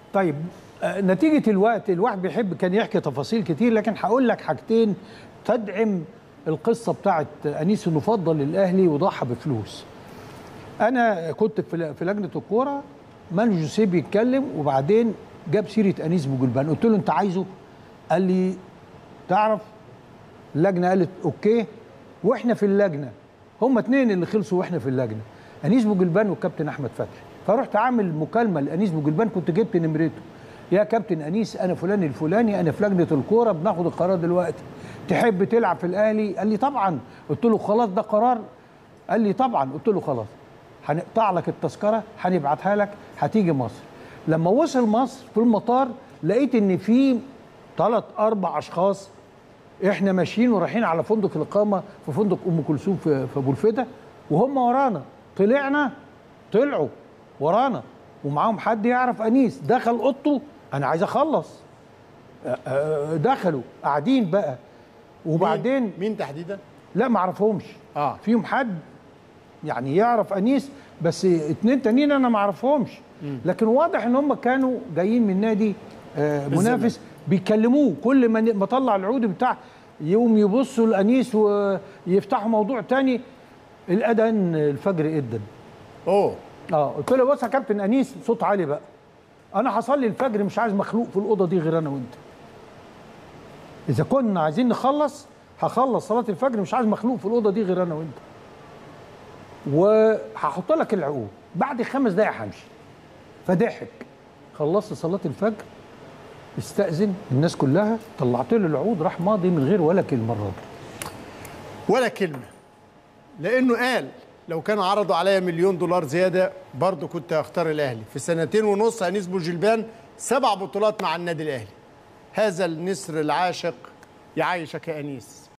طيب آه، نتيجة الوقت الواحد بيحب كان يحكي تفاصيل كتير لكن هقول لك حاجتين تدعم القصة بتاعت أنيس إنه فضل الأهلي وضحى بفلوس. أنا كنت في في لجنة الكورة مانو جوسيه بيتكلم وبعدين جاب سيرة أنيس بوجلبان قلت له أنت عايزه؟ قال لي تعرف اللجنة قالت أوكي وإحنا في اللجنة هما اتنين اللي خلصوا وإحنا في اللجنة أنيس بوجلبان والكابتن أحمد فتحي فرحت عامل مكالمة لأنيس بوجلبان كنت جبت نمرته يا كابتن انيس انا فلان الفلاني انا في لجنه الكوره بناخد القرار دلوقتي تحب تلعب في الاهلي قال لي طبعا قلت له خلاص ده قرار قال لي طبعا قلت له خلاص هنقطع لك التذكره هنبعتها لك هتيجي مصر لما وصل مصر في المطار لقيت ان في ثلاث اربع اشخاص احنا ماشيين ورايحين على فندق الاقامه في فندق ام كلثوم في في ابو الفتى وهم ورانا طلعنا طلعوا ورانا ومعاهم حد يعرف انيس دخل اوضته انا عايز اخلص آه، آه، دخلوا قاعدين بقى وبعدين مين, مين تحديدا؟ لا ما اعرفهمش آه. فيهم حد يعني يعرف انيس بس اتنين تانيين انا ما اعرفهمش لكن واضح ان هم كانوا جايين من نادي آه، منافس بيكلموه كل ما ن- ما طلع العود بتاع يقوم يبصوا لانيس ويفتحوا موضوع تاني الاذان الفجر اذن اوه اه قلت له بص يا كابتن انيس صوت عالي بقى انا هصلي الفجر مش عايز مخلوق في الاوضه دي غير انا وانت اذا كنا عايزين نخلص هخلص صلاه الفجر مش عايز مخلوق في الاوضه دي غير انا وانت وهحط لك العقود بعد خمس دقايق همشي فضحك خلصت صلاه الفجر استأذن الناس كلها طلعت له العقود راح ماضي من غير ولا كلمه الراجل ولا كلمه لانه قال لو كانوا عرضوا عليا مليون دولار زياده برضه كنت هختار الاهلي في سنتين ونص انيس بوجلبان سبع بطولات مع النادي الاهلي هذا النسر العاشق يعيشك يا انيس